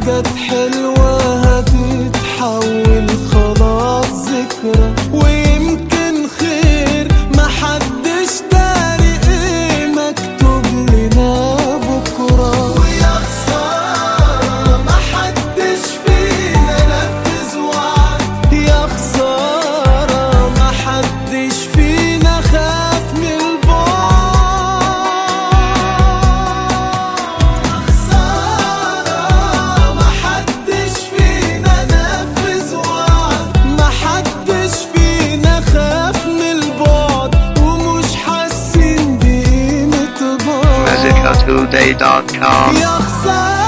حاجات حلوة هتتحول خلاص ذكرى ويمكن خير محدش داري ايه مكتوب لنا بكرة ويا خسارة محدش فينا نفذ وعد يا خسارة محدش فينا خاف من البعد خسارة محدش فينا نفذ وعد محدش فينا خاف من البعد ومش حاسين بقيمة بعض MusicaToday.com يا خسارة